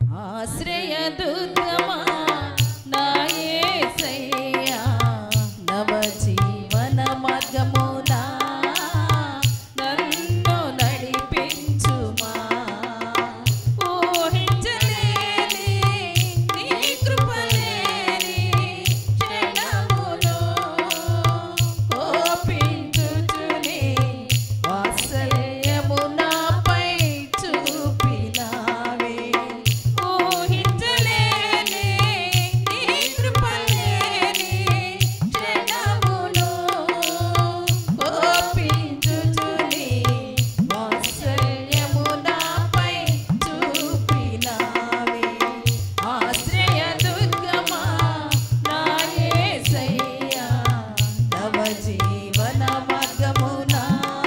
ఆశ్రయ దుర్గమా నా యేసయ్యా నవ జీవన మార్గమునా నన్ను నడిపించుమా ఊహించలేని నీ కృపలేని క్షణములో ఓపించుచుని వాత్సల్యము నాపై చూపినావే ఊహించలేని నీ కృపలేని క్షణములో ఓపించుచుని వాత్సల్యము నాపై చూపినావే ఆశ్రయ దుర్గమా నా యేసయ్యా నవ జీవన మార్గమునా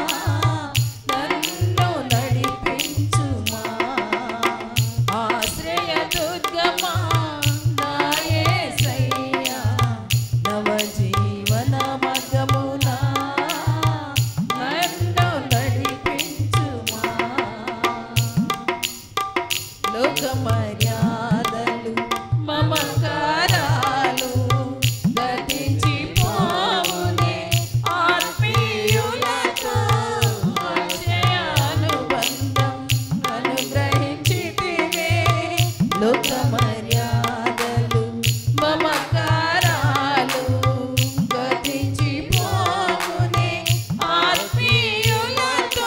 నన్ను నడిపించుమా ఆశ్రయ దుర్గమా నా యేసయ్యా నవ జీవన మార్గమునా నన్ను నడిపించుమా లోక మర్యాదలు మమకారాలు గతించిపోవునే ఆత్మీయులతో అక్షయానుబంధం అనుగ్రహించితివే లోక మర్యాదలు మమకారాలు గతించిపోవునే ఆత్మీయులతో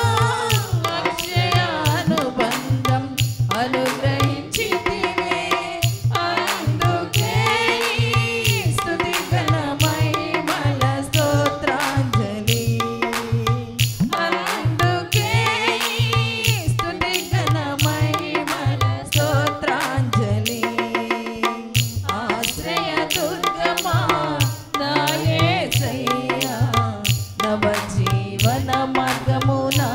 అక్షయానుబంధం అనుగ్రహించితివే అందుకే ఈ స్తుతి ఘనమహిమల స్తోత్రాంజలి అందుకే ఈ స్తుతి ఘనమహిమల స్తోత్రాంజలి ఆశ్రయ దుర్గమా నా యేసయ్యా నవ జీవన మార్గమునా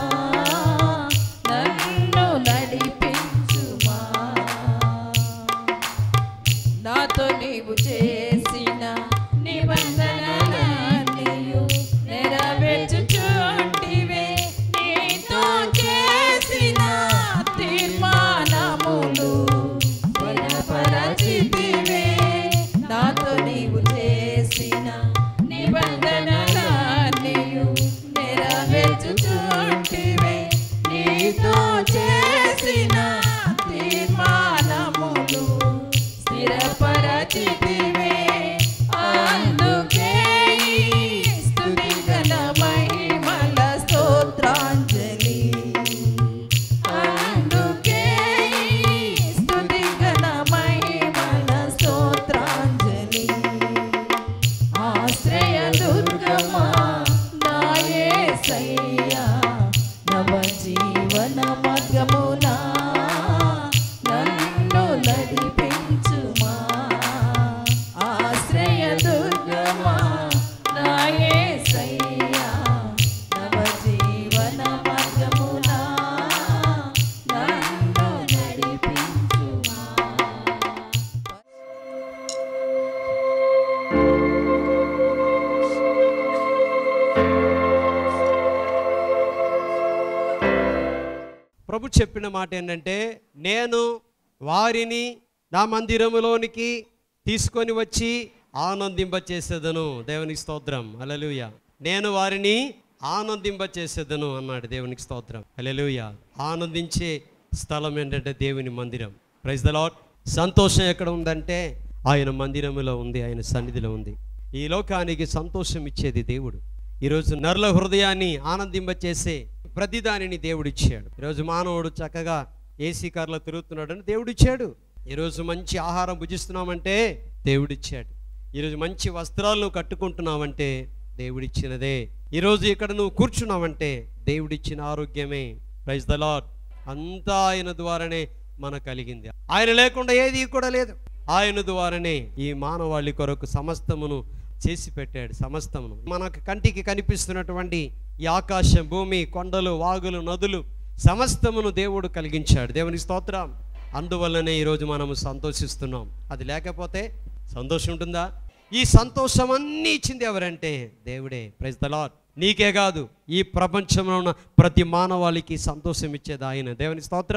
నన్ను నడిపించుమా నాతో నీవు చేసిన నిబంధనలన్నీయు నెరవేర్చుచుంటివే నీతో చేసిన తీర్మానములు బలపరచితివే నాతో నీవు చేసిన నిబంధనలన్నీయు నెరవేర్చుచుంటివే నీతో చేసిన తీర్మానములు స్థిరపరచితివే అందుకే ఈ స్తుతి గల మహిమల స్తోత్రాంజలి అందుకే ఈ స్తుతి గల మహిమల స్తోత్రాంజలి ఆశ్రయ దుర్గమా నా యేసయ్యా నవ జీవన మార్గమునా నన్ను నడిపించుమా ఆశ్రయ దుర్గమా నా యేసయ్యా నవ జీవన మార్గమునా నన్ను నడిపించుమా ప్రభు చెప్పిన మాట ఏంటంటే నేను వారిని నా మందిరములోనికి తీసుకొని వచ్చి ఆనందింపచేసేదను దేవునికి స్తోత్రం అలలుయ నేను వారిని ఆనందింపచేసేదను అన్నాడు దేవునికి స్తోత్రం అలలుయ ఆనందించే స్థలం ఏంటంటే దేవుని మందిరం ప్రైజ్ ద లాట్ సంతోషం ఎక్కడ ఉందంటే ఆయన మందిరములో ఉంది ఆయన సన్నిధిలో ఉంది ఈ లోకానికి సంతోషం ఇచ్చేది దేవుడు ఈరోజు నరుల హృదయాన్ని ఆనందింపచేసే ప్రతిదానిని దేవుడు ఇచ్చాడు ఈరోజు మానవుడు చక్కగా ఏసీ కార్లో తిరుగుతున్నాడని దేవుడు ఇచ్చాడు ఈరోజు మంచి ఆహారం భుజిస్తున్నామంటే దేవుడిచ్చాడు ఈరోజు మంచి వస్త్రాలను కట్టుకుంటున్నావంటే దేవుడిచ్చినదే ఈరోజు ఇక్కడ నువ్వు కూర్చున్నావంటే దేవుడిచ్చిన ఆరోగ్యమే ప్రైజ్ ద లాడ్ అంతా ఆయన ద్వారానే మనకు కలిగింది ఆయన లేకుండా ఏది కూడా లేదు ఆయన ద్వారానే ఈ మానవాళి కొరకు సమస్తమును చేసి పెట్టాడు సమస్తమును మనకు కంటికి కనిపిస్తున్నటువంటి ఈ ఆకాశం భూమి కొండలు వాగులు నదులు సమస్తమును దేవుడు కలిగించాడు దేవుని స్తోత్రం అందువల్లనే ఈరోజు మనము సంతోషిస్తున్నాం అది లేకపోతే సంతోషం ఉంటుందా ఈ సంతోషం అన్నీ ఇచ్చింది ఎవరంటే దేవుడే ప్రైజ్ ద లార్డ్ నీకే కాదు ఈ ప్రపంచంలో ఉన్న ప్రతి మానవాళికి సంతోషం ఇచ్చేది ఆయన దేవుని స్తోత్రం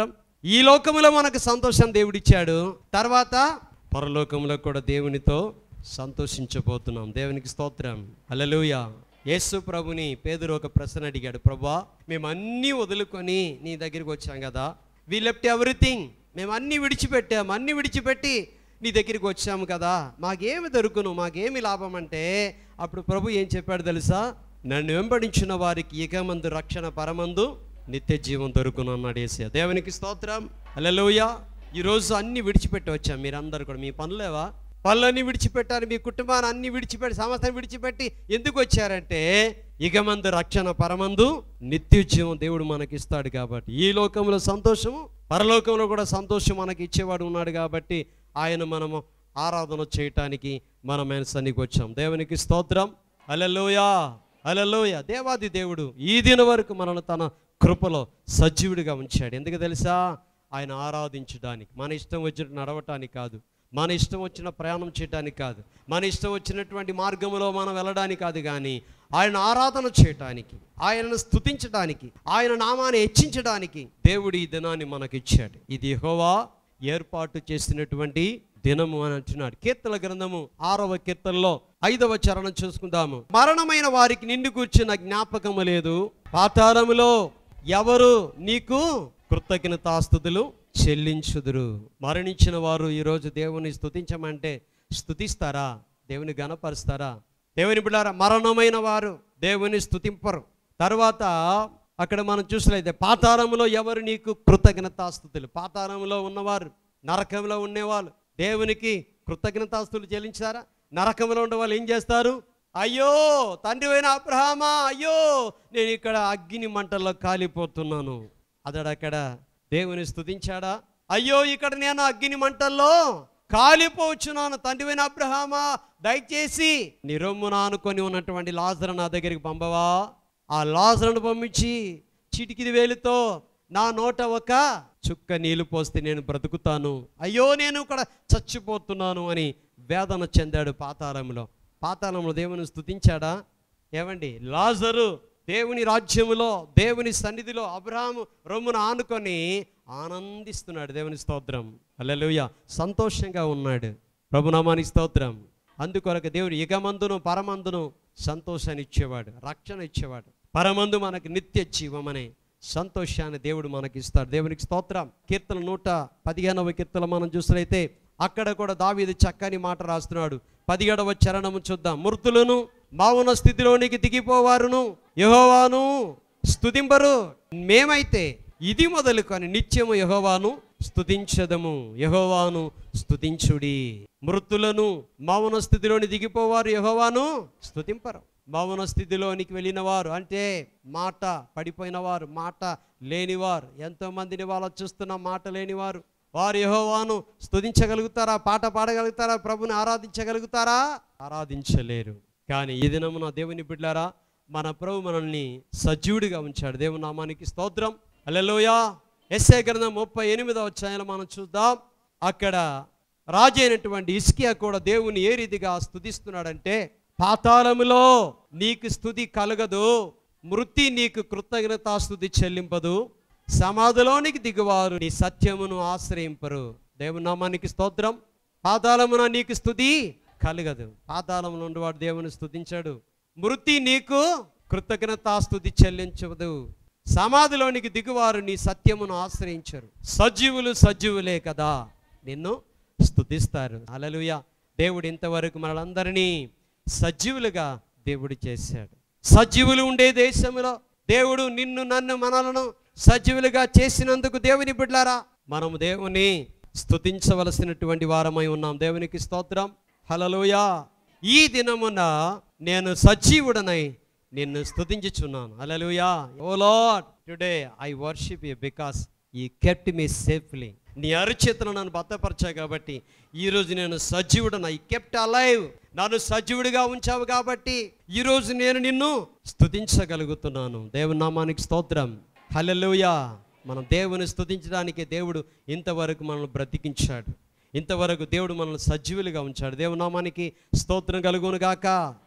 ఈ లోకములో మనకు సంతోషం దేవుడిచ్చాడు తర్వాత పరలోకంలో కూడా దేవునితో సంతోషించబోతున్నాం దేవునికి స్తోత్రం హల్లెలూయా యేసు ప్రభుని పేదరు ఒక ప్రశ్న అడిగాడు ప్రభా మేము అన్నీ వదులుకొని నీ దగ్గరికి వచ్చాం కదా వి లెఫ్ట్ ఎవ్రీథింగ్ మేము అన్నీ విడిచిపెట్టాం అన్నీ విడిచిపెట్టి నీ దగ్గరికి వచ్చాము కదా మాకేమి దొరుకును మాకేమి లాభం అంటే అప్పుడు ప్రభు ఏం చెప్పాడు తెలుసా నన్ను వెంబడించిన వారికి ఇకమందు రక్షణ పరమందు నిత్య జీవం దొరుకును అన్నాడు ఏసయ్య దేవునికి స్తోత్రం హల్లెలూయా ఈరోజు అన్ని విడిచిపెట్టి వచ్చాం మీరందరూ కూడా మీ పనులేవా పనులన్నీ విడిచిపెట్టారు మీ కుటుంబాన్ని అన్ని విడిచిపెట్టి సమస్యను విడిచిపెట్టి ఎందుకు వచ్చారంటే ఇకమందు రక్షణ పరమందు నిత్య జీవం దేవుడు మనకి ఇస్తాడు కాబట్టి ఈ లోకంలో సంతోషము పరలోకంలో కూడా సంతోషం మనకి ఇచ్చేవాడు ఉన్నాడు కాబట్టి ఆయన మనము ఆరాధన చేయటానికి మనం ఆయన సన్నిధికి వచ్చాం దేవునికి స్తోత్రం అలలోయా అలలోయ దేవాది దేవుడు ఈ దిన వరకు మనల్ని తన కృపలో సజీవుడిగా ఉంచాడు ఎందుకు తెలుసా ఆయన ఆరాధించడానికి మన ఇష్టం వచ్చినట్టు నడవటానికి కాదు మన ఇష్టం వచ్చిన ప్రయాణం చేయడానికి కాదు మన ఇష్టం వచ్చినటువంటి మార్గంలో మనం వెళ్ళడానికి కాదు కానీ ఆయన ఆరాధన చేయటానికి ఆయనను స్తుతించడానికి ఆయన నామాన్ని హెచ్చించడానికి దేవుడు ఈ దినాన్ని మనకిచ్చాడు ఇది యెహోవా ఏర్పాటు చేసినటువంటి దినము అని అంటున్నాడు కీర్తన గ్రంథము ఆరవ కీర్తనలో ఐదవ చరణం చూసుకుందాము మరణమైన వారికి నిన్ను కూర్చున్న జ్ఞాపకము లేదు పాతాళములో ఎవరు నీకు కృతజ్ఞతాస్తుతులు చెల్లించుదురు మరణించిన వారు ఈరోజు దేవుని స్తుతించమంటే స్తుతిస్తారా దేవుని గణపరుస్తారా దేవుని బిడ్డారా మరణమైన వారు దేవుని స్తుతింపరు తర్వాత అక్కడ మనం చూసినట్లయితే పాతాళములో ఎవరు నీకు కృతజ్ఞతాస్తుతులు పాతాళములో ఉన్నవారు నరకంలో ఉండేవాళ్ళు దేవునికి కృతజ్ఞతాస్తులు చెల్లించారా నరకంలో ఉండే వాళ్ళు ఏం చేస్తారు అయ్యో తండ్రి అయిన అబ్రహామా అయ్యో నేను ఇక్కడ అగ్ని మంటల్లో కాలిపోతున్నాను అతడు అక్కడ దేవుని స్తుతించాడా అయ్యో ఇక్కడ నేను అగ్ని మంటల్లో కాలిపోవచ్చున్నాను తండ్రివైన అబ్రహామా దయచేసి నిరొమ్మున ఆనుకొని ఉన్నటువంటి లాజరు నా దగ్గరికి పంపవా ఆ లాజరును పంపించి చిటికిది వేలుతో నా నోట ఒక చుక్క నీళ్లు పోస్తే నేను బ్రతుకుతాను అయ్యో నేను ఇక్కడ చచ్చిపోతున్నాను అని వేదన చెందాడు పాతాళంలో పాతాళంలో దేవుని స్తుతించాడా ఏమండి లాజరు దేవుని రాజ్యములో దేవుని సన్నిధిలో అబ్రహాము రొమ్మును ఆనుకొని ఆనందిస్తున్నాడు దేవుని స్తోత్రం అల్లెలుయ సంతోషంగా ఉన్నాడు ప్రభునామాని స్తోత్రం అందుకొరకు దేవుడు ఇకమందును పరమందును సంతోషాన్ని ఇచ్చేవాడు రక్షణ ఇచ్చేవాడు పరమందు మనకు నిత్య జీవమనే సంతోషాన్ని దేవుడు మనకి ఇస్తాడు దేవునికి స్తోత్రం కీర్తన నూట పదిహేనవ కీర్తన మనం చూసినైతే అక్కడ కూడా దావీదు చక్కని మాట రాస్తున్నాడు పదిహేడవ చరణము చూద్దాం మృతులను మావున స్థితిలోనికి దిగిపోవారును యహోవాను స్తుతింపరు మేమైతే ఇది మొదలుకొని నిత్యము యహోవాను స్తుతించదము యహోవాను స్తుతించుడి మృతులను మౌన స్థితిలోని దిగిపోవారు యహోవాను స్తుతింపరు మౌన స్థితిలోనికి వెళ్ళిన వారు అంటే మాట పడిపోయిన వారు మాట లేనివారు ఎంతో మందిని వాళ్ళ చూస్తున్న మాట లేనివారు వారు యహోవాను స్తుతించగలుగుతారా పాట పాడగలుగుతారా ప్రభుని ఆరాధించగలుగుతారా ఆరాధించలేరు కానీ ఈ దినమున దేవుని బిడ్డారా మన ప్రభు మనల్ని సజీవుడిగా ఉంచాడు దేవుని నామానికి స్తోత్రం అల్లెలోయా ఎస్ఏ గ్రంథం ముప్పై ఎనిమిదవ అధ్యాయంలో మనం చూద్దాం అక్కడ రాజు అయినటువంటి ఇస్కియా కూడా దేవుని ఏ రీతిగా స్తుతిస్తున్నాడంటే పాతాళములో నీకు స్థుతి కలగదు మృతి నీకు కృతజ్ఞతాస్తుతి చెల్లింపదు సమాధిలోనికి దిగువారు నీ సత్యమును ఆశ్రయింపరు దేవుని నామానికి స్తోత్రం పాతాళమున నీకు స్థుతి కలగదు పాతాళంలో ఉండేవాడు దేవుని స్తుతించాడు మృతి నీకు కృతజ్ఞతాస్తుతి చెల్లించదు సమాధిలోనికి దిగువారు నీ సత్యమును ఆశ్రయించరు సజీవులు సజీవులే కదా నిన్ను స్తుతిస్తారు అలలుయ దేవుడు ఇంతవరకు మనలందరినీ సజీవులుగా దేవుడు చేశాడు సజీవులు ఉండే దేశంలో దేవుడు నిన్ను నన్ను మనలను సజీవులుగా చేసినందుకు దేవుని బిడ్లారా మనము దేవుని స్తుతించవలసినటువంటి వారమై ఉన్నాం దేవునికి స్తోత్రం హలలోయ ఈ దినమున నేను సజీవుడనై నిన్ను స్తుతించుచున్నాను hallelujah O lord today I worship you because he kept me safely నీ అరిచేతను నన్ను భద్రపరిచావు కాబట్టి ఈరోజు నేను సజీవుడను ఐ కెప్ట్ అలైవ్ నన్ను సజీవుడిగా ఉంచావు కాబట్టి ఈరోజు నేను నిన్ను స్తుతించగలుగుతున్నాను దేవుని నామానికి స్తోత్రం హల్లెలూయా మనం దేవుని స్తుతించడానికి దేవుడు ఇంతవరకు మనల్ని బ్రతికించాడు ఇంతవరకు దేవుడు మనల్ని సజీవులుగా ఉంచాడు దేవుని నామానికి స్తోత్రం కలుగును గాక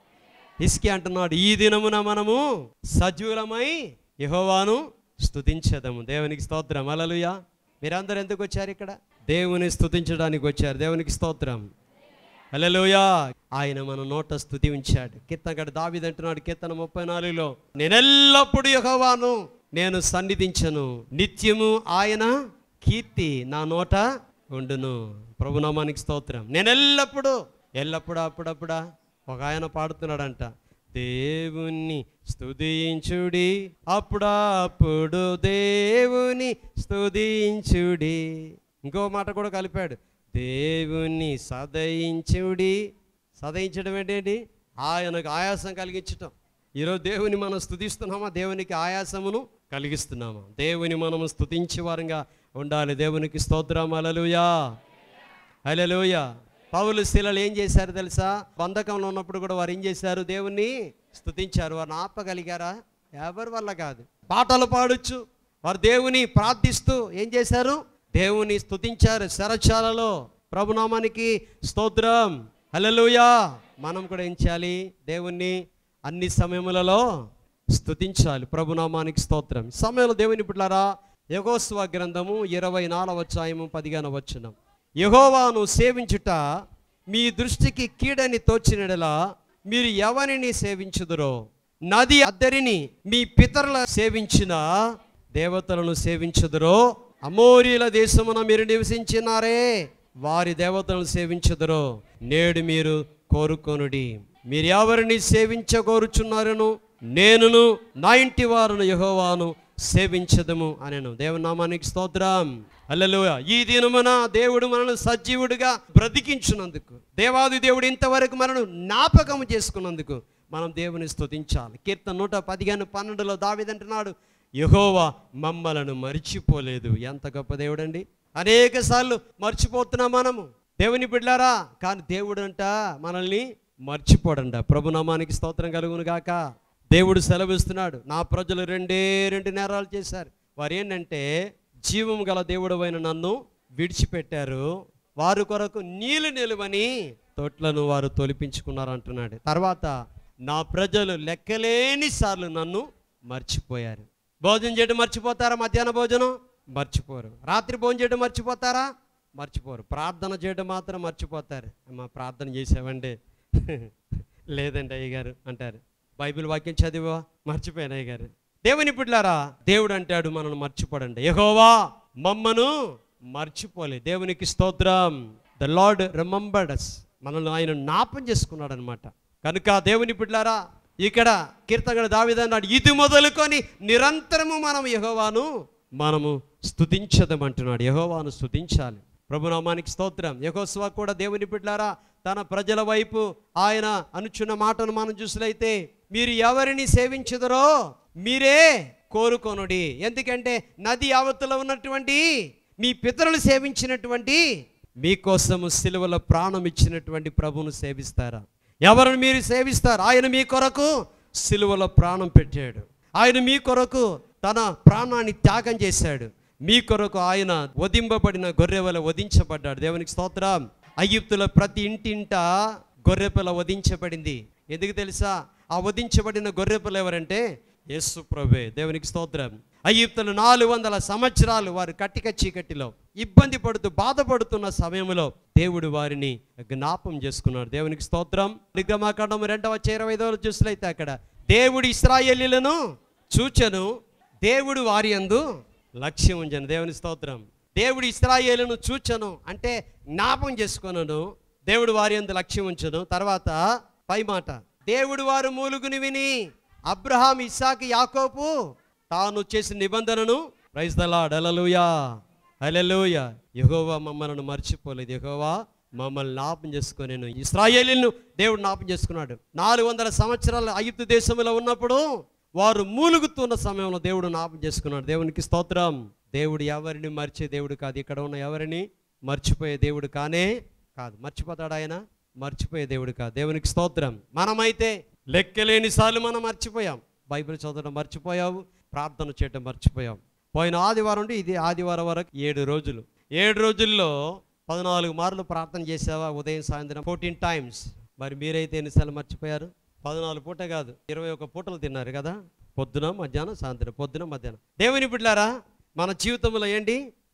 ఇస్కి అంటున్నాడు ఈ దినమున మనము సజీవులమై యెహోవాను స్తుతించదము దేవునికి స్తోత్రం అలలుయా మీరందరూ ఎందుకు వచ్చారు ఇక్కడ దేవుని స్తుతించడానికి వచ్చారు దేవునికి స్తోత్రం హల్లెలూయా ఆయన మన నోట స్థుతి ఉంచాడు కీర్తనగడ దావిది అంటున్నాడు కీర్తన ముప్పై నాలుగులో నేనెల్లప్పుడు యెహోవాను నేను సన్నిధించను నిత్యము ఆయన కీర్తి నా నోట ఉండును ప్రభునామానికి స్తోత్రం నేనెల్లప్పుడు ఎల్లప్పుడా అప్పుడప్పుడా ఒక ఆయన పాడుతున్నాడంట దేవుణ్ణి స్తుతించుడి అప్పుడప్పుడు దేవుని స్తుతించుడి ఇంకో మాట కూడా కలిపాడు దేవుణ్ణి సదయించుడి సదయించడం ఏంటండి ఆయనకు ఆయాసం కలిగించటం ఈరోజు దేవుని మనం స్తుతిస్తున్నామా దేవునికి ఆయాసమును కలిగిస్తున్నామా దేవుని మనము స్తుతించే వారంగా ఉండాలి దేవునికి స్తోత్రం అలలుయా హల్లెలూయా పౌలు శిలలు ఏం చేశారు తెలుసా బంధకంలో ఉన్నప్పుడు కూడా వారు ఏం చేశారు దేవుణ్ణి స్తుతించారు వారిని ఆపగలిగారా ఎవరి వల్ల కాదు పాటలు పాడొచ్చు వారు దేవుని ప్రార్థిస్తూ ఏం చేశారు దేవుని స్తుతించారు శరచాలలో ప్రభునామానికి స్తోత్రం హల్లెలూయా మనం కూడా ఏం చేయాలి దేవుణ్ణి అన్ని సమయములలో స్తుతించాలి ప్రభునామానికి స్తోత్రం ఈ సమయంలో దేవుని పుట్లారా యగోస్వ గ్రంథము ఇరవై నాలుగు అధ్యాయము పదిగాన వచ్చునం యహోవాను సేవించుట మీ దృష్టికి కీడని తోచినడలా మీరు ఎవరిని సేవించుదురో నది అద్దరిని మీ పితరుల సేవించిన దేవతలను సేవించుదురో అమోరీల దేశమున మీరు నివసించినారే వారి దేవతలను సేవించుదురో నేడు మీరు కోరుకొనుడి మీరు ఎవరిని సేవించగోరుచున్నారను నేనును నా ఇంటి వారును యహోవాను సేవించదము అనెను దేవుని నామానికి స్తోత్రం హల్లెలూయా ఈ దినమున దేవుడు మనల్ని సజీవుడిగా బ్రతికించినందుకు దేవాది దేవుడు ఇంతవరకు మనను జ్ఞాపకం చేసుకున్నందుకు మనం దేవుని స్తుతించాలి కీర్తన నూట పదిహేను పన్నెండులో దావిదంటున్నాడు యహోవా మమ్మలను మర్చిపోలేదు ఎంత గొప్ప దేవుడండి అనేక సార్లు మర్చిపోతున్నాం మనము దేవుని బిడ్డారా కానీ దేవుడు అంట మనల్ని మర్చిపోడంట ప్రభునామానికి స్తోత్రం కలుగును గాక దేవుడు సెలవిస్తున్నాడు నా ప్రజలు రెండే రెండు నేరాలు చేశారు వారు ఏంటంటే జీవం గల దేవుడు అయిన నన్ను విడిచిపెట్టారు వారి కొరకు నీళ్లు నిలువని తొట్లను వారు తొలిపించుకున్నారు అంటున్నాడు తర్వాత నా ప్రజలు లెక్కలేని సార్లు నన్ను మర్చిపోయారు భోజనం చేయడం మర్చిపోతారా మధ్యాహ్న భోజనం మర్చిపోరు రాత్రి భోజనం చేయడం మర్చిపోతారా మర్చిపోరు ప్రార్థన చేయడం మాత్రం మర్చిపోతారు అమ్మా ప్రార్థన చేసావండి లేదండి అయ్యగారు అంటారు బైబిల్ వాక్యం చదివా మర్చిపోయాను అయ్యగారు దేవుని బిడ్డలారా దేవుడు అంటాడు మనల్ని మర్చిపోడండి యెహోవా మమ్మను మర్చిపోలే దేవునికి స్తోత్రం ద లార్డ్ రిమంబర్డ్ అస్ మనల్ని ఆయన జ్ఞాపం చేసుకున్నాడు అనమాట కనుక దేవుని బిడ్డలారా ఇక్కడ కీర్తన దావిదన్నాడు ఇది మొదలుకొని నిరంతరము మనం యెహోవాను మనము స్తుతించదమంటున్నాడు యెహోవాను స్తుతించాలి ప్రభునామానికి స్తోత్రం యహోస్వా కూడా దేవుని బిడ్డలారా తన ప్రజల వైపు ఆయన అనుచున్న మాటను మనం చూసినైతే మీరు ఎవరిని సేవించుదరో మీరే కోరుకొనుడి ఎందుకంటే నది యావత్తులో ఉన్నటువంటి మీ పితరులు సేవించినటువంటి మీకోసము సిలువలో ప్రాణం ఇచ్చినటువంటి ప్రభువును సేవిస్తారా ఎవరిని మీరు సేవిస్తారు ఆయన మీ కొరకు సిలువలో ప్రాణం పెట్టాడు ఆయన మీ కొరకు తన ప్రాణాన్ని త్యాగం చేశాడు మీ కొరకు ఆయన వధింపబడిన గొర్రెవల వధించబడ్డాడు దేవునికి స్తోత్రం అయ్యుప్తుల ప్రతి ఇంటింట గొర్రెపిల్ల వధించబడింది ఎందుకు తెలుసా ఆ వధించబడిన గొర్రెపిల్ల ఎవరంటే యేసు ప్రభే దేవునికి స్తోత్రం అయ్యుప్తులు నాలుగు వందల సంవత్సరాలు వారు కట్టిక చీకటిలో ఇబ్బంది పడుతూ బాధపడుతున్న సమయంలో దేవుడు వారిని జ్ఞాపం చేసుకున్నాడు దేవునికి స్తోత్రం నిగమాకాండం రెండవ ఇరవై ఐదవ చూసినైతే అక్కడ దేవుడు ఇస్రాయేలీలను చూచెను దేవుడు వారి యందు లక్ష్యం ఉంచను దేవుని స్తోత్రం దేవుడు ఇస్రాయేలును చూచను అంటే జ్ఞాపం చేసుకొనను దేవుడు వారి యందు లక్ష్యం ఉంచను తర్వాత పై మాట దేవుడు వారు మూలుగుని విని అబ్రహాం ఇస్సాక్ యాకోబు తాను చేసిన నిబంధనను ప్రైజ్ దలాడ్ అలలుయా అలెలుయ యహోవా మమ్మల్ని మర్చిపోలేదు యహోవా మమ్మల్ని జ్ఞాపం చేసుకొని నేను ఇస్రాయేలీలను దేవుడు జ్ఞాపం చేసుకున్నాడు నాలుగు వందల సంవత్సరాలు అయుప్తు దేశంలో ఉన్నప్పుడు వారు మూలుగుతున్న సమయంలో దేవుడు జ్ఞాపం చేసుకున్నాడు దేవునికి స్తోత్రం దేవుడు ఎవరిని మర్చే దేవుడు కాదు ఇక్కడ ఉన్న ఎవరిని మర్చిపోయే దేవుడు కానే కాదు మర్చిపోతాడు ఆయన మర్చిపోయే దేవుడు కాదు దేవునికి స్తోత్రం మనమైతే లెక్కలేని సార్లు మనం మర్చిపోయాం బైబిల్ చదవడం మర్చిపోయావు ప్రార్థన చేయడం మర్చిపోయాం పోయిన ఆదివారం నుండి ఇది ఆదివారం వరకు ఏడు రోజులు ఏడు రోజుల్లో పద్నాలుగు మార్లు ప్రార్థన చేసావా ఉదయం సాయంత్రం ఫోర్టీన్ టైమ్స్ మరి మీరైతే ఎన్నిసార్లు మర్చిపోయారు పద్నాలుగు పూట కాదు ఇరవై ఒక పూటలు తిన్నారు కదా పొద్దున మధ్యాహ్నం సాయంత్రం పొద్దున మధ్యాహ్నం దేవుని బిడ్డారా మన జీవితంలో ఏంటి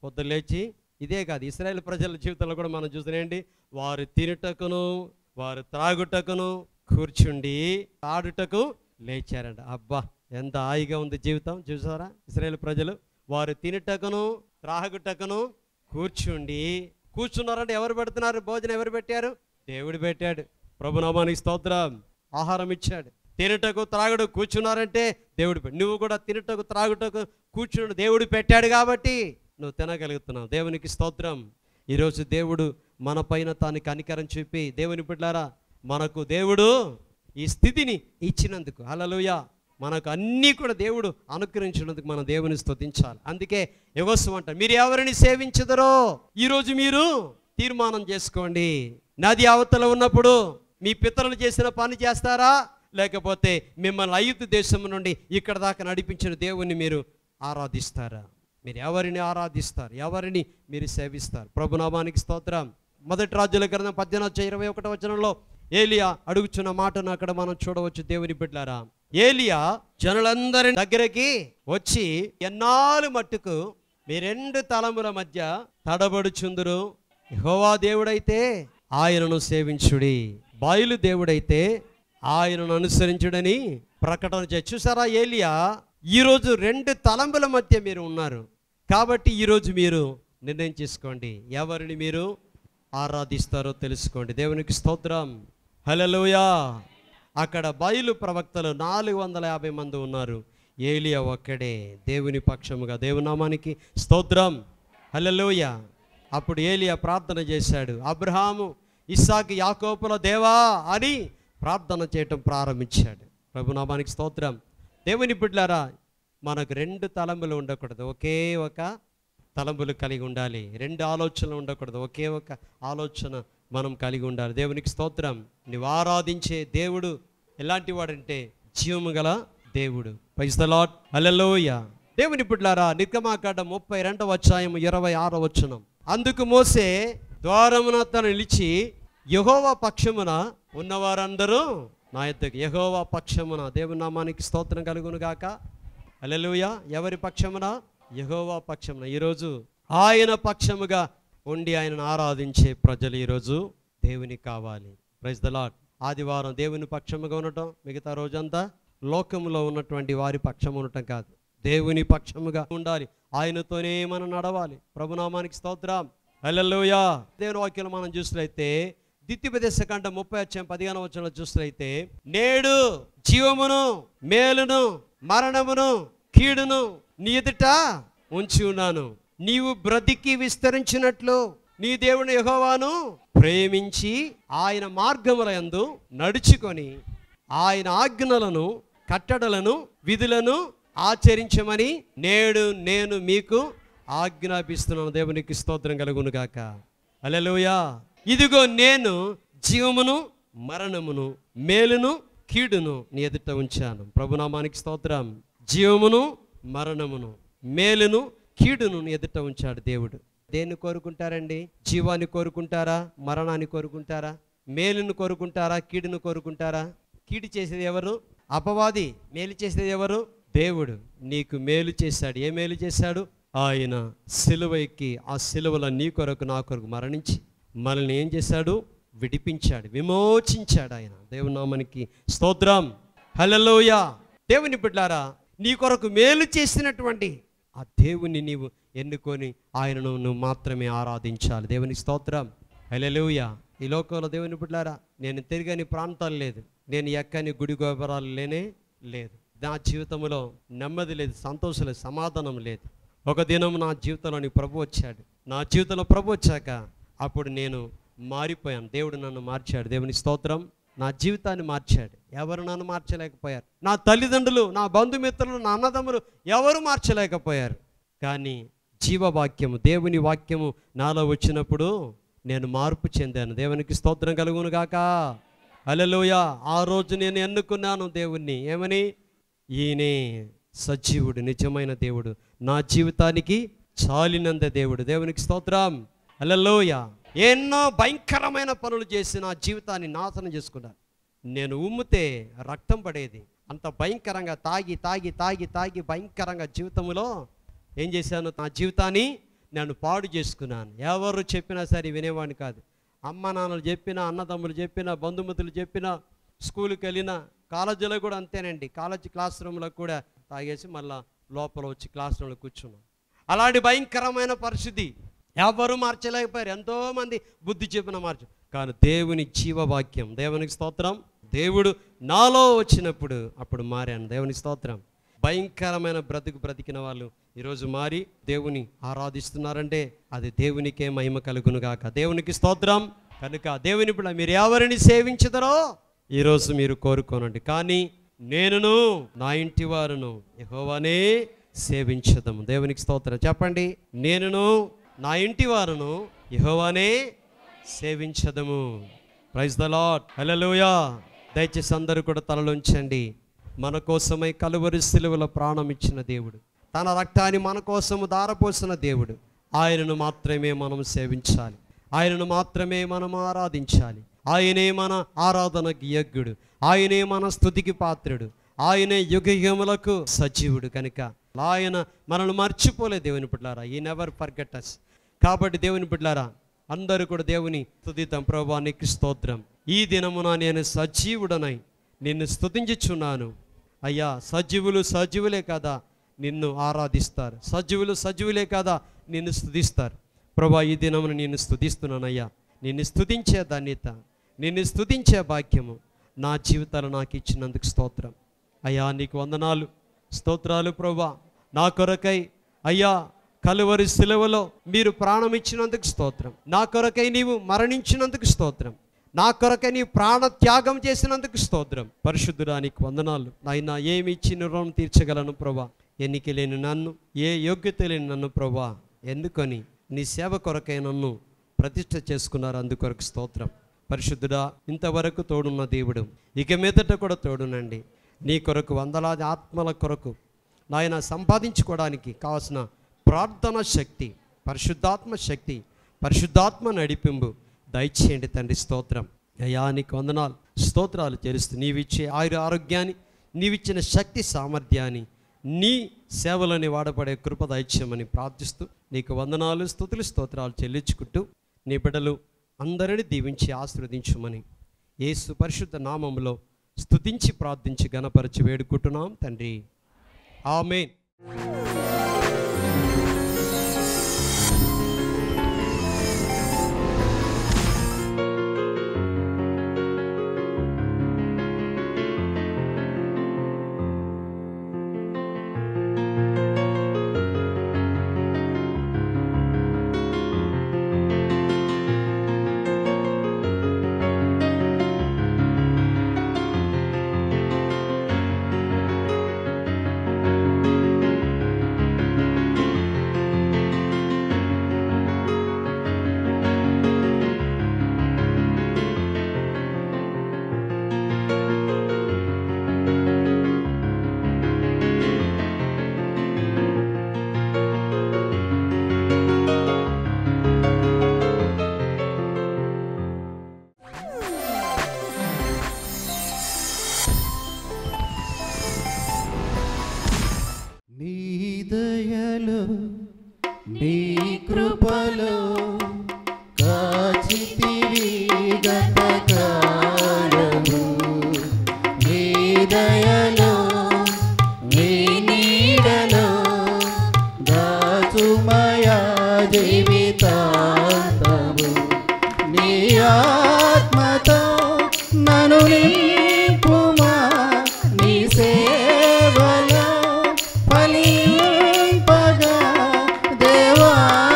పొద్దు లేచి ఇదే కాదు ఇస్రాయేల్ ప్రజల జీవితంలో కూడా మనం చూసినండి వారు తినుటకును వారు త్రాగుటకును కూర్చుండి ఆడుటకు లేచారంట అబ్బా ఎంత హాయిగా ఉంది జీవితం చూసారా ఇస్రాయేల్ ప్రజలు వారు తినుటకును త్రాగుటకును కూర్చుండి కూర్చున్నారంటే ఎవరు పెడుతున్నారు భోజనం ఎవరు పెట్టారు దేవుడు పెట్టాడు ప్రభునామానికి స్తోత్రం ఆహారం ఇచ్చాడు తినుటకు త్రాగుడు కూర్చున్నారంటే దేవుడు పె- నువ్వు కూడా తినుటకు త్రాగుటకు కూర్చుని దేవుడు పెట్టాడు కాబట్టి నువ్వు తినగలుగుతున్నావు దేవునికి స్తోత్రం ఈరోజు దేవుడు మన పైన తాను కనికరం చూపి దేవుని బిడ్డారా మనకు దేవుడు ఈ స్థితిని ఇచ్చినందుకు హల్లెలూయా మనకు అన్నీ కూడా దేవుడు అనుకరించినందుకు మనం దేవుని స్తుతించాలి అందుకే యుగస్వం అంట మీరు ఎవరిని సేవించదరో ఈరోజు మీరు తీర్మానం చేసుకోండి నది అవతల ఉన్నప్పుడు మీ పితరులు చేసిన పని చేస్తారా లేకపోతే మిమ్మల్ని ఐదు దేశం నుండి ఇక్కడ దాకా నడిపించిన దేవుణ్ణి మీరు ఆరాధిస్తారా మీరు ఎవరిని ఆరాధిస్తారు ఎవరిని మీరు సేవిస్తారు ప్రభునామానికి స్తోత్రం మొదటి రాజ్యుల గ్రంథం పద్దెనిమిది ఇరవై ఒకటో వచనంలో ఏలియా అడుగుచున్న మాటను అక్కడ మనం చూడవచ్చు దేవుని బిడ్డారా ఏలియా జనులందరి దగ్గరికి వచ్చి ఎన్నాళ్ళు మట్టుకు మీ రెండు తలముల మధ్య తడబడుచుందురు యెహోవా దేవుడైతే ఆయనను సేవించుడి బాయులు దేవుడైతే ఆయనను అనుసరించుడని ప్రకటన చేసి చూసారా ఏలియా ఈరోజు రెండు తలంపుల మధ్య మీరు ఉన్నారు కాబట్టి ఈరోజు మీరు నిర్ణయం చేసుకోండి ఎవరిని మీరు ఆరాధిస్తారో తెలుసుకోండి దేవునికి స్తోత్రం హలలోయా అక్కడ బయలు ప్రవక్తలు నాలుగు వందల యాభై మంది ఉన్నారు ఏలియా ఒక్కడే దేవుని పక్షముగా దేవునామానికి స్తోత్రం హలలోయ అప్పుడు ఏలియా ప్రార్థన చేశాడు అబ్రహాము ఇస్సాకి యాకోపుల దేవా అని ప్రార్థన చేయటం ప్రారంభించాడు ప్రభునామానికి స్తోత్రం దేవుని బిడ్లారా మనకు రెండు తలంబులు ఉండకూడదు ఒకే ఒక తలంబులు కలిగి ఉండాలి రెండు ఆలోచనలు ఉండకూడదు ఒకే ఒక ఆలోచన మనం కలిగి ఉండాలి దేవునికి స్తోత్రం నువ్వు ఆరాధించే దేవుడు ఎలాంటి వాడంటే జీవము గల దేవుడు పైస్తలాట్ అల్లలోయ దేవుని పుట్లారా నిర్గమాకాండ ముప్పై రెండవ అధ్యాయం ఇరవై ఆరో వచనం అందుకు మోసే ద్వారమున తను నిలిచి యహోవా పక్షమున ఉన్నవారందరూ నా యొద్దకు యహోవా పక్షమున దేవుని నామానికి స్తోత్రం కలుగును గాక అలెలుయ ఎవరి పక్షమున యహోవా పక్షమున ఈరోజు ఆయన పక్షముగా ఉండి ఆయనను ఆరాధించే ప్రజలు ఈరోజు దేవుని కావాలి ప్రైజ్ ద లాడ్ ఆదివారం దేవుని పక్షముగా ఉండటం మిగతా రోజంతా లోకంలో ఉన్నటువంటి వారి పక్షం ఉండటం కాదు దేవుని పక్షముగా ఉండాలి ఆయనతోనే మనం నడవాలి ప్రభునామానికి స్తోత్రం హల్లెలూయా దేవుని వాక్యం మనం చూసినట్లయితే దిత్యపదేశ కంట ముప్పై వచ్చాం పదిహేను వచ్చిన చూసినట్లయితే నేడు జీవమును మేలును మరణమును కీడును నీ ఎదుట ఉంచి ఉన్నాను నీవు బ్రతికి విస్తరించినట్లు నీ దేవుని యెహోవాను ప్రేమించి ఆయన మార్గముల యందు నడుచుకొని ఆయన ఆజ్ఞలను కట్టడలను విధులను ఆచరించమని నేడు నేను మీకు ఆజ్ఞాపిస్తున్నాను దేవునికి స్తోత్రం కలుగును గాక అలెలుయా ఇదిగో నేను జీవమును మరణమును మేలును కీడును నీ ఎదుట ఉంచాను ప్రభునామానికి స్తోత్రం జీవమును మరణమును మేలును కీడును నీ ఎదుట ఉంచాడు దేవుడు దేన్ని కోరుకుంటారండి జీవాన్ని కోరుకుంటారా మరణాన్ని కోరుకుంటారా మేలును కోరుకుంటారా కీడును కోరుకుంటారా కీడు చేసేది ఎవరు అపవాది మేలు చేసేది ఎవరు దేవుడు నీకు మేలు చేశాడు ఏ మేలు చేశాడు ఆయన సిలువ ఎక్కి ఆ సిలువలో నీ కొరకు నా కొరకు మరణించి మనల్ని ఏం చేశాడు విడిపించాడు విమోచించాడు ఆయన దేవుని నామానికి స్తోత్రం హల్లెలూయా దేవుని బిడ్డారా నీ కొరకు మేలు చేసినటువంటి ఆ దేవుని నీవు ఎన్నుకొని ఆయనను నువ్వు మాత్రమే ఆరాధించాలి దేవుని స్తోత్రం హల్లెలూయా ఈ లోకంలో దేవుని బిడ్డారా నేను తిరగని ప్రాంతాలు లేదు నేను ఎక్కని గుడి గోపురాలు లేనే లేదు నా జీవితంలో నెమ్మది లేదు సంతోషం లేదు సమాధానం లేదు ఒక దినం నా జీవితంలో నీ ప్రభు వచ్చాడు నా జీవితంలో ప్రభు వచ్చాక అప్పుడు నేను మారిపోయాను దేవుడు నన్ను మార్చాడు దేవుని స్తోత్రం నా జీవితాన్ని మార్చాడు ఎవరు నన్ను మార్చలేకపోయారు నా తల్లిదండ్రులు నా బంధుమిత్రులు నా అన్నదమ్ములు ఎవరు మార్చలేకపోయారు కానీ జీవవాక్యము దేవుని వాక్యము నాలో వచ్చినప్పుడు నేను మార్పు చెందాను దేవునికి స్తోత్రం కలుగును గాక అలలోయ ఆ రోజు నేను ఎన్నుకున్నాను దేవుణ్ణి ఏమని ఈయనే సజీవుడు నిజమైన దేవుడు నా జీవితానికి చాలినంద దేవుడు దేవునికి స్తోత్రం అలలోయ ఎన్నో భయంకరమైన పనులు చేసి నా జీవితాన్ని నాశనం చేసుకున్నాను నేను ఉమ్మితే రక్తం పడేది అంత భయంకరంగా తాగి తాగి తాగి తాగి భయంకరంగా జీవితంలో ఏం చేశాను నా జీవితాన్ని నన్ను పాడు చేసుకున్నాను ఎవరు చెప్పినా సరే వినేవాడిని కాదు అమ్మ నాన్నలు చెప్పినా అన్నదమ్ములు చెప్పినా బంధుమతులు చెప్పినా స్కూల్కి వెళ్ళినా కాలేజీలో కూడా అంతేనండి కాలేజీ క్లాస్ రూమ్లో కూడా తాగేసి మళ్ళా లోపల వచ్చి క్లాస్ రూమ్లో కూర్చున్నాం అలాంటి భయంకరమైన పరిస్థితి ఎవరు మార్చలేకపోయారు ఎంతోమంది బుద్ధి చెప్పిన మార్చు కానీ దేవుని జీవవాక్యం దేవునికి స్తోత్రం దేవుడు నాలో వచ్చినప్పుడు అప్పుడు మారాను దేవుని స్తోత్రం భయంకరమైన బ్రతుకు బ్రతికిన వాళ్ళు ఈరోజు మారి దేవుని ఆరాధిస్తున్నారంటే అది దేవునికే మహిమ కలుగును గాక దేవునికి స్తోత్రం కనుక దేవుని ఇప్పుడు మీరు ఎవరిని సేవించదరో ఈరోజు మీరు కోరుకోనండి కానీ నేనును నా ఇంటి వారును యెహోవానే సేవించదము దేవునికి స్తోత్రం చెప్పండి నేనును నా ఇంటి వారును యెహోవానే సేవించదము ప్రైజ్ ద లాడ్ హల్లెలూయా దయచేసి అందరూ కూడా తలలోంచండి మన కోసమై కలువరి సిలువలో ప్రాణం ఇచ్చిన దేవుడు తన రక్తాన్ని మన కోసము దారపోసిన దేవుడు ఆయనను మాత్రమే మనం సేవించాలి ఆయనను మాత్రమే మనం ఆరాధించాలి ఆయనే మన ఆరాధనకి యజ్ఞుడు ఆయనే మన స్థుతికి పాత్రుడు ఆయనే యుగ యుగములకు సజీవుడు కనుక ఆయన మనల్ని మర్చిపోలే దేవుని బిడ్డారా ఈ నెవర్ ఫర్గెట్ అస్ కాబట్టి దేవుని బిడ్డారా అందరూ కూడా దేవుని స్థుతితం ప్రభా నీకు స్తోత్రం ఈ దినమున నేను సజీవుడనై నిన్ను స్తుతించుచున్నాను అయ్యా సజీవులు సజీవులే కదా నిన్ను ఆరాధిస్తారు సజీవులు సజీవులే కదా నిన్ను స్తుతిస్తారు ప్రభా ఈ దినమున నిన్ను స్తుతిస్తున్నానయ్యా నిన్ను స్తుతించే ధన్యత నిన్ను స్తుతించే భాగ్యము నా జీవితాలు నాకు ఇచ్చినందుకు స్తోత్రం అయ్యా నీకు వందనాలు స్తోత్రాలు ప్రభా నా కొరకై అయ్యా కలువరి సిలువలో మీరు ప్రాణం ఇచ్చినందుకు స్తోత్రం నా కొరకై నీవు మరణించినందుకు స్తోత్రం నా కొరకై నీ ప్రాణ త్యాగం చేసినందుకు స్తోత్రం పరిశుద్ధుడానికి వందనాలు నాయన ఏమి ఇచ్చి నీ రుణం తీర్చగలను ప్రభా ఎన్నిక లేని నన్ను ఏ యోగ్యత లేని నన్ను ప్రభా ఎన్నుకొని నీ సేవ కొరకై నన్ను ప్రతిష్ఠ చేసుకున్నారు అందుకొరకు స్తోత్రం పరిశుద్ధుడా ఇంతవరకు తోడున్న దేవుడు ఇక మీదట కూడా తోడునండి నీ కొరకు వందలాది ఆత్మల కొరకు నాయన సంపాదించుకోవడానికి కావాల్సిన ప్రార్థన శక్తి పరిశుద్ధాత్మ శక్తి పరిశుద్ధాత్మ నడిపింపు దయచేయండి తండ్రి స్తోత్రం అయ్యా నీకు వందనాలు స్తోత్రాలు చేరుస్తూ నీవిచ్చే ఆయుర ఆరోగ్యాన్ని నీవిచ్చిన శక్తి సామర్థ్యాన్ని నీ సేవలోని వాడపడే కృప దైత్యమని ప్రార్థిస్తూ నీకు వందనాలు స్తుతులు స్తోత్రాలు చెల్లించుకుంటూ నీ బిడ్డలు అందరిని దీవించి ఆశీర్వదించమని యేసు పరిశుద్ధ నామములో స్తుతించి ప్రార్థించి గణపరిచి వేడుకుంటున్నాం తండ్రి ఆమెన్ నీ దయలో నీ కృపలో కాచితివి గతకాలము నీ దయలో నీ నీడలో దాచుమయా జీవితాంతము నీ ఆత్మతో నన్ను నింపుమా నీ సేవలో ఫలింపగా దేవా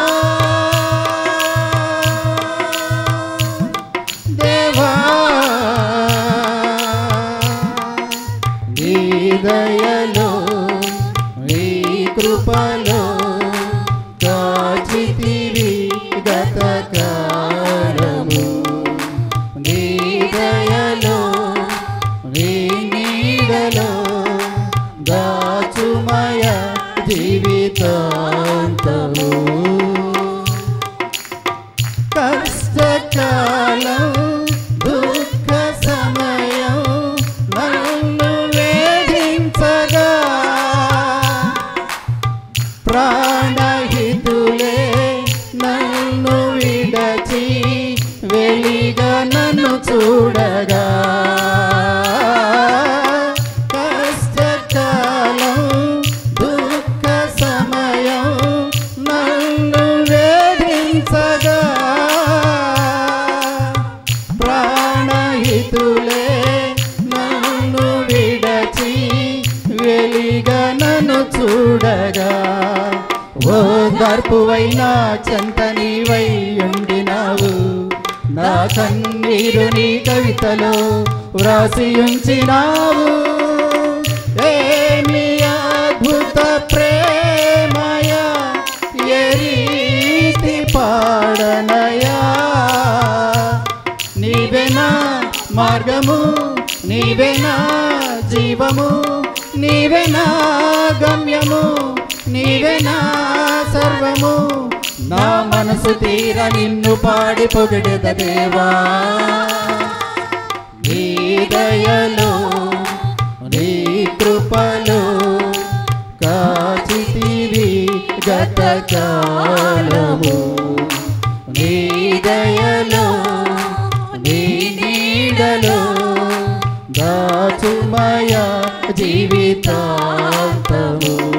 దేవా నీ దయలో నీ కృపలో కాచితివి గతకాలము నీ దయలో నీ నీడలో దాచుమయ జీవితాంతము కష్టకాలం దుఃఖ సమయం నన్ను వేధించగా ప్రాణహితులే చూడగా కష్టకాలం దుఃఖ సమయం నన్ను వేధించగా ప్రాణహితులే నన్ను విడచి వెలిగా నన్ను చూడగా ఓ దర్పువైనా చెంత నీవై ఉండినావు నా కన్నీరు నీ కవితలో వ్రాసి ఉంచినావు ఏమి అద్భుత ప్రేమయ ఏ రీతి పాడనయా నీవేనా మార్గము నీవేనా జీవము నీవేనా గమ్యము నీవేనా సర్వము నా మనసు తీర నిన్ను పాడి పొగిడెద దేవా నీ దయలో నీ కృపలో కాచితివి గత కాలము నీ దయలో నీ నీడలో దాచుమయ జీవితాంతము